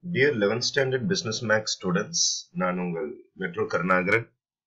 dear 11th standard business maths students நான் உங்கள் metro Karunakaran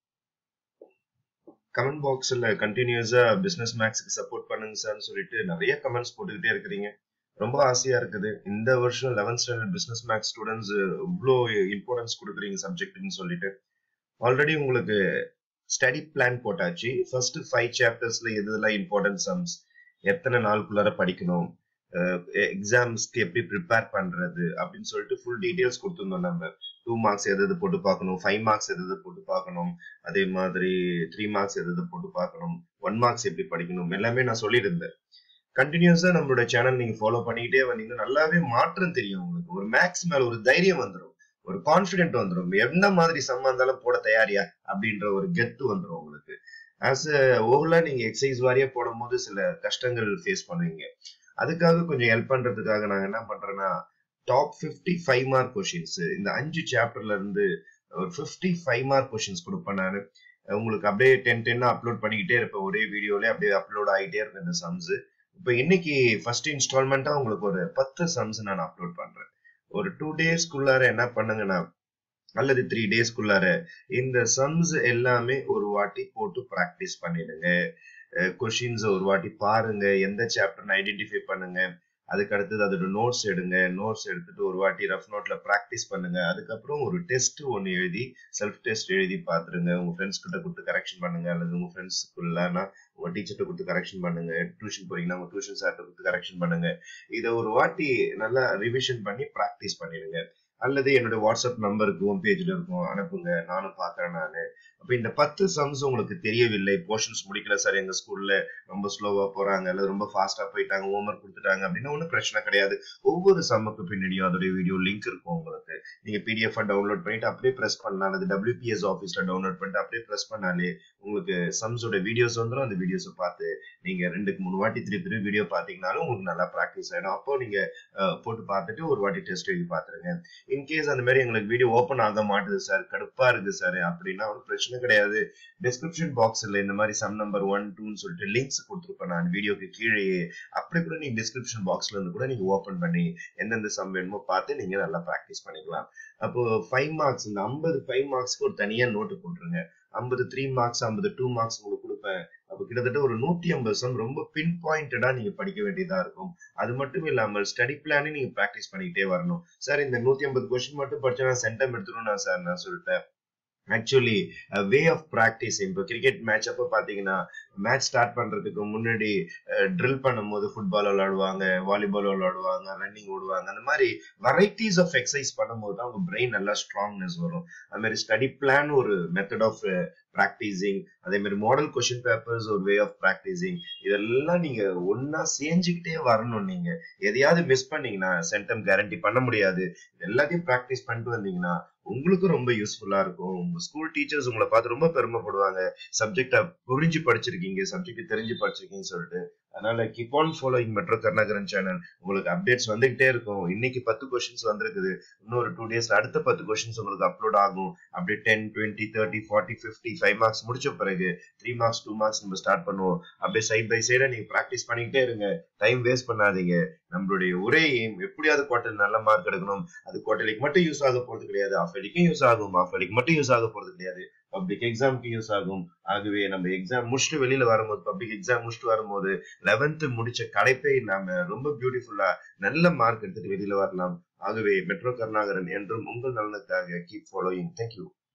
comment பாக்ஸில் கண்டினியூஸா பிசினஸ் மேக்ஸுக்கு சப்போர்ட் பண்ணுங்க சார்னு சொல்லிட்டு நிறைய கமெண்ட்ஸ் போட்டுக்கிட்டே இருக்கிறீங்க ரொம்ப ஆசையா இருக்குது இந்த வருஷம் 11th standard business maths students இவ்வளோ இம்பார்ட்டன்ஸ் கொடுக்குறீங்க சப்ஜெக்ட்னு சொல்லிட்டு ஆல்ரெடி உங்களுக்கு ஸ்டடி பிளான் போட்டாச்சு ஃபர்ஸ்ட் ஃபைவ் சாப்டர்ஸ்ல எதுலாம் இம்பார்ட்டன்ட் சம்ஸ் எத்தனை நாளுக்குள்ளார படிக்கணும் எக்ஸாம்ஸ்க்கு எப்படி ப்ரிப்பேர் பண்றது அப்படின்னு சொல்லிட்டு ஃபுல் டீடைல்ஸ் கொடுத்துருந்தோம் நம்ம டூ மார்க்ஸ் எது எது போட்டு பார்க்கணும் ஃபைவ் மார்க்ஸ் எது எது போட்டு பார்க்கணும் அதே மாதிரி த்ரீ மார்க்ஸ் எது எது போட்டு பார்க்கணும் ஒன் மார்க்ஸ் எப்படி படிக்கணும் எல்லாமே நான் சொல்லியிருந்தேன் கண்டினியூஸா நம்மளோட சேனல் நீங்க ஃபாலோ பண்ணிக்கிட்டே வந்தீங்கன்னா நல்லாவே மாற்றம் தெரியும் உங்களுக்கு ஒரு மேக்ஸ் மேல ஒரு தைரியம் வந்துடும் ஒரு கான்பிடென்ட் வந்துடும் என்ன மாதிரி சம்மா இருந்தாலும் போட தயாரியா அப்படின்ற ஒரு கெத்து வந்துடும் உங்களுக்கு ஆஸ் ஓவலா நீங்க எக்ஸசைஸ் வாரியா போடும் போது சில கஷ்டங்கள் ஃபேஸ் பண்ணுவீங்க அதுக்காக கொஞ்சம் ஹெல்ப் பண்றதுக்காக நான் என்ன பண்றேன்னா top fifty five mark questions இந்த அஞ்சு சாப்டர்ல இருந்து ஒரு ஃபிஃப்டி ஃபைவ் மார்க் கொஷின்ஸ் கொடுப்பேன் நான் உங்களுக்கு அப்படியே டென் டென்னா அப்லோட் பண்ணிக்கிட்டே இருப்பேன் ஒரே வீடியோல அப்படியே அப்லோட் ஆகிட்டே இருக்கும் இந்த சம்ஸ் இப்போ இன்னைக்கு ஃபர்ஸ்ட் இன்ஸ்டால்மெண்ட்டா உங்களுக்கு ஒரு பத்து சம்ஸ் நான் அப்லோட் பண்றேன் ஒரு டூ டேஸ்க்குள்ளார என்ன பண்ணுங்கன்னா அல்லது த்ரீ டேஸ்க்குள்ளார இந்த சம்ஸ் எல்லாமே ஒரு வாட்டி போட்டு ப்ராக்டிஸ் பண்ணிடுங்க கொஷின்ஸ் ஒரு வாட்டி பாருங்க எந்த சாப்டர்னு ஐடென்டிஃபை பண்ணுங்க அதுக்கு அடுத்தது அதோட நோட்ஸ் எடுங்க நோட்ஸ் எடுத்துட்டு ஒரு வாட்டி ரஃப் நோட்ல ப்ராக்டிஸ் பண்ணுங்க அதுக்கப்புறம் ஒரு டெஸ்ட் ஒன்று எழுதி செல்ஃப் டெஸ்ட் எழுதி பார்த்துருங்க உங்க ஃப்ரெண்ட்ஸ் கிட்ட கொடுத்து கரெக்ஷன் பண்ணுங்க அல்லது உங்க ஃப்ரெண்ட்ஸ்க்குள்ளனா உங்க டீச்சர்கிட்ட கொடுத்து கரெக்ஷன் பண்ணுங்க டியூஷன் போறீங்கன்னா உங்க டியூஷன் சார்ட்ட கொடுத்து கரெக்ஷன் பண்ணுங்க இதை ஒரு வாட்டி நல்லா ரிவிஷன் பண்ணி ப்ராக்டிஸ் பண்ணிடுங்க அல்லது என்னோட வாட்ஸ்அப் நம்பருக்கு ஹோம் பேஜ்ல இருக்கும் அனுப்புங்க நானும் பாக்குறேன் நானு அப்ப இந்த பத்து சம்ஸ் உங்களுக்கு தெரியவில்லை போர்ஷன்ஸ் முடிக்கல சார் எங்க ஸ்கூல்ல ரொம்ப ஸ்லோவா போறாங்க அல்லது ரொம்ப ஃபாஸ்டா போயிட்டாங்க ஹோம்ஒர்க் கொடுத்துட்டாங்க அப்படின்னா ஒன்றும் பிரச்சனை கிடையாது ஒவ்வொரு சம்முக்கு பின்னாடியும் அதோட வீடியோ லிங்க் இருக்கும் உங்களுக்கு நீங்க பிடிஎஃப் டவுன்லோட் பண்ணிட்டு அப்படியே பிரஸ் பண்ணலாம் அல்லது டபிள்யூபிஎஸ் ஆஃபீஸ்ல டவுன்லோட் பண்ணிட்டு அப்படியே பிரஸ் பண்ணாலே உங்களுக்கு சம்ஸோட வீடியோஸ் வந்துடும் அந்த வீடியோஸை பார்த்து நீங்க ரெண்டுக்கு மூணு வாட்டி திருப்பி திருப்பி வீடியோ பாத்தீங்கனாலும் உங்களுக்கு நல்லா ப்ராக்டிஸ் ஆயிடும் அப்போ நீங்க போட்டு பார்த்துட்டு ஒரு வாட்டி டெஸ்ட் எழுதி பாத்துருங்க இன்கேஸ் அந்த மாதிரி எங்களுக்கு வீடியோ ஓப்பன் ஆக மாட்டுது சார் கடுப்பா இருக்கு சார் அப்படின்னா ஒரு பிரச்சனை கிடையாது டிஸ்கிரிப்ஷன் பாக்ஸ்ல இந்த மாதிரி சம் நம்பர் ஒன் டூன்னு சொல்லிட்டு லிங்க்ஸ் கொடுத்துருப்பேன் நான் வீடியோக்கு கீழேயே அப்படி கூட நீங்க டிஸ்கிரிப்ஷன் பாக்ஸ்ல இருந்து கூட நீங்க ஓப்பன் பண்ணி எந்தெந்த சம் வேணுமோ பார்த்து நீங்க நல்லா ப்ராக்டிஸ் பண்ணிக்கலாம் அப்போ ஃபைவ் மார்க்ஸ் இந்த ஐம்பது ஃபைவ் மார்க்ஸ்க்கு ஒரு தனியா நோட்டு போட்டுருங்க ஐம்பது த்ரீ மார்க்ஸ் ஐம்பது டூ மார்க்ஸ் உங்களுக்கு கொடுப்பேன் அப்போ கிட்டத்தட்ட ஒரு நூத்தி ஐம்பது சம் ரொம்ப பின் பாயிண்டடா நீங்க படிக்க வேண்டியதா இருக்கும் அது மட்டும் இல்லாமல் ஸ்டடி பிளானே நீங்க ப்ராக்டிஸ் பண்ணிக்கிட்டே வரணும் சார் இந்த நூத்தி ஐம்பது கொஸ்டின் மட்டும் படிச்சா நான் சென்டம் எடுத்துருவேன் சார் நான் சொல்லிட்டேன் ஆக்சுவலி வே ஆஃப் ப்ராக்டிஸ் இப்போ கிரிக்கெட் மேட்ச் அப்போ பார்த்தீங்கன்னா மேட்ச் ஸ்டார்ட் பண்றதுக்கு முன்னாடி ட்ரில் பண்ணும்போது ஃபுட்பால் விளையாடுவாங்க வாலிபால் விளையாடுவாங்க ரன்னிங் ஓடுவாங்க அந்த மாதிரி வெரைட்டிஸ் ஆஃப் எக்ஸசைஸ் பண்ணும்போது தான் உங்க பிரெயின் நல்லா ஸ்ட்ராங்னஸ் வரும் அது மாதிரி ஸ்டடி பிளான் ஒரு மெத்தட் ஆஃப் ப்ராக்டிசிங் அதே மாதிரி மாடல் கொஸ்டின் பேப்பர்ஸ் ஒரு வே ஆஃப் ப்ராக்டிசிங் இதெல்லாம் நீங்க ஒன்னா செஞ்சுக்கிட்டே வரணும் நீங்க எதையாவது மிஸ் பண்ணீங்கன்னா சென்டம் கேரண்டி பண்ண முடியாது எல்லாத்தையும் ப்ராக்டிஸ் பண்ணிட்டு வந்தீங்கன்னா உங்களுக்கும் ரொம்ப யூஸ்ஃபுல்லா இருக்கும் உங்க ஸ்கூல் டீச்சர்ஸ் உங்களை பார்த்து ரொம்ப பெருமைப்படுவாங்க சப்ஜெக்டை புரிஞ்சு படிச்சிருக்கீங்க சப்ஜெக்ட் தெரிஞ்சு படிச்சிருக்கீங்கன்னு சொல்லிட்டு அதனால keep on following metro Karunakaran channel உங்களுக்கு அப்டேட்ஸ் வந்துகிட்டே இருக்கும் இன்னைக்கு பத்து கொஸ்டின்ஸ் வந்திருக்குது இன்னொரு டூ டேஸ்ல அடுத்த பத்து கொஸ்டின்ஸ் உங்களுக்கு அப்லோட் ஆகும் அப்படியே ten twenty thirty forty fifty five marks முடிச்ச பிறகு த்ரீ மார்க்ஸ் டூ மார்க்ஸ் நம்ம ஸ்டார்ட் பண்ணுவோம் அப்படியே சைட் பை சைடா நீங்க ப்ராக்டிஸ் பண்ணிக்கிட்டே இருங்க டைம் வேஸ்ட் பண்ணாதீங்க நம்மளுடைய ஒரே எய்ம் எப்படியாவது குவார்டர் நல்ல மார்க் எடுக்கணும் அது குவார்டர்லிக்கு மட்டும் யூஸ் ஆக போறது கிடையாது ஆஃப் அடிக்கும் யூஸ் ஆகும் ஆஃப் அடிக்கு மட்டும் யூஸ் ஆக போறது கிடையாது பப்ளிக் எக்ஸாமுக்கு யூஸ் ஆகும் ஆகவே நம்ம எக்ஸாம் முடிச்சுட்டு வெளியில வரும்போது பப்ளிக் எக்ஸாம் முடிச்சுட்டு வரும்போது லெவன்த் முடிச்ச கடைப்பை நாம ரொம்ப பியூட்டிஃபுல்லா நல்ல மார்க் எடுத்துட்டு வெளியில வரலாம் ஆகவே மெட்ரோ கருணாகரன் என்றும் உங்கள் நலனுக்காக கீப் ஃபாலோயிங் தேங்க்யூ